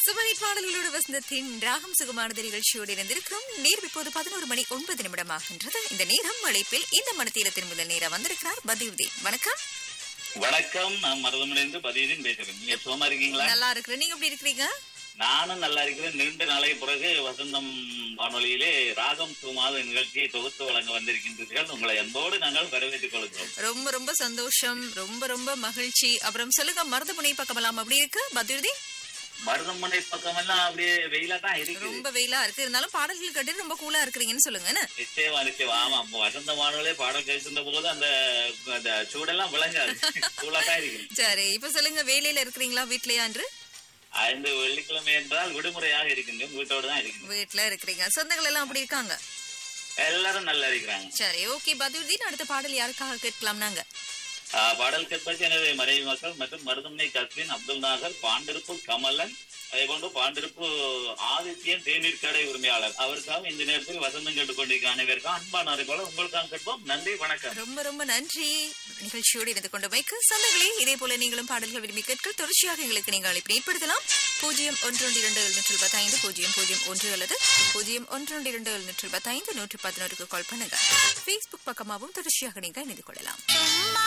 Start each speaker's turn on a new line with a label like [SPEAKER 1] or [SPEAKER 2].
[SPEAKER 1] சுபஹிட் பாடல்களோடு வசந்தத்தின் ராகம் சுகமானது நிகழ்ச்சியோடு இணைந்திருக்கிறோம் நேரம் இப்போது பதினோரு மணி ஒன்பது நிமிடமாகின்றது இந்த நேரம் அழைப்பில் இந்த மனத்தீரத்தின் முதல் நேரம் வந்திருக்கிறார் பதியுதீன் வணக்கம்
[SPEAKER 2] வணக்கம் நான் மருதமணிந்து பதியுதீன் பேசுறேன் நீங்க சுகமா இருக்கீங்களா
[SPEAKER 1] நல்லா இருக்கிறேன் நீங்க எப்படி இருக்கிறீங்க
[SPEAKER 2] நானும் நல்லா இருக்கிறேன் நீண்ட நாளை பிறகு வசந்தம் வானொலியிலே ராகம் சுமாத நிகழ்ச்சியை தொகுத்து வழங்க வந்திருக்கின்றீர்கள் உங்களை அன்போடு நாங்கள் வரவேற்றுக் கொள்கிறோம்
[SPEAKER 1] ரொம்ப ரொம்ப சந்தோஷம் ரொம்ப ரொம்ப மகிழ்ச்சி அப்புறம் சொல்லுங்க மருதமுனை பக்கமெல்லாம் அப்படி இருக்கு பதியுதீன்
[SPEAKER 2] மருதமனை பக்கமெல்லாம் அப்படியே வெயிலா தான் இருக்குது
[SPEAKER 1] ரொம்ப வெயிலா இருக்கு இருந்தாலும் பாடல்கள் கேட்டு ரொம்ப கூலா இருக்கிறீங்கன்னு சொல்லுங்க என்ன?
[SPEAKER 2] நிச்சயமா நிச்சயமா ஆமா அப்ப வசந்த வானொலியே பாடல் கேட்கின்ற போது அந்த அந்த சூடெல்லாம் விளங்காது சூடா தான் இருக்கு
[SPEAKER 1] சரி இப்ப சொல்லுங்க வேலையில இருக்கிறீங்களா வீட்லயா என்று
[SPEAKER 2] ஐந்து வெள்ளிக்கிழமை என்றால் விடுமுறையாக இருக்கின்றோம் வீட்டோடு தான் இருக்கின்றோம்
[SPEAKER 1] வீட்ல இருக்கிறீங்க சொந்தங்கள் எல்லாம் அப்படி இருக்காங்க
[SPEAKER 2] எல்லாரும் நல்லா இருக்கிறாங்க
[SPEAKER 1] சரி ஓகே பதியுதீன் அடுத்த பாடல் யாருக்காக கேட்கலாம் நாங்க
[SPEAKER 2] ஆஹ் பாடல் கற்பச்சு எனது மறைவு மக்கள் மற்றும் மருதமனை கஸ்லின் அப்துல் நாகர் பாண்டிருப்பு கமலன் அதே போன்று பாண்டிருப்பு ஆதித்யன் தேநீர் கடை உரிமையாளர் அவருக்காக இந்த நேரத்தில் வசந்தம் கேட்டுக்கொண்டிருக்க அனைவருக்கும் அன்பானவரை போல உங்களுக்காக கேட்போம் நன்றி வணக்கம்
[SPEAKER 1] ரொம்ப ரொம்ப நன்றி நிகழ்ச்சியோடு இணைந்து கொண்டமைக்கு சொந்தங்களே இதே போல நீங்களும் பாடல்கள் விரும்பி கேட்க தொடர்ச்சியாக எங்களுக்கு நீங்கள் அழைப்பு ஏற்படுத்தலாம் பூஜ்ஜியம் ஒன்று ஒன்று இரண்டு எழுநூற்று பத்தைந்து பூஜ்ஜியம் பூஜ்ஜியம் ஒன்று அல்லது பூஜ்ஜியம் ஒன்று ஒன்று இரண்டு எழுநூற்று பத்தைந்து நூற்று பதினோருக்கு கால் பண்ணுங்க ஃபேஸ்புக் பக்கமாகவும் தொடர்ச்சியாக நீங்க இணைந்து கொள்ளலாம்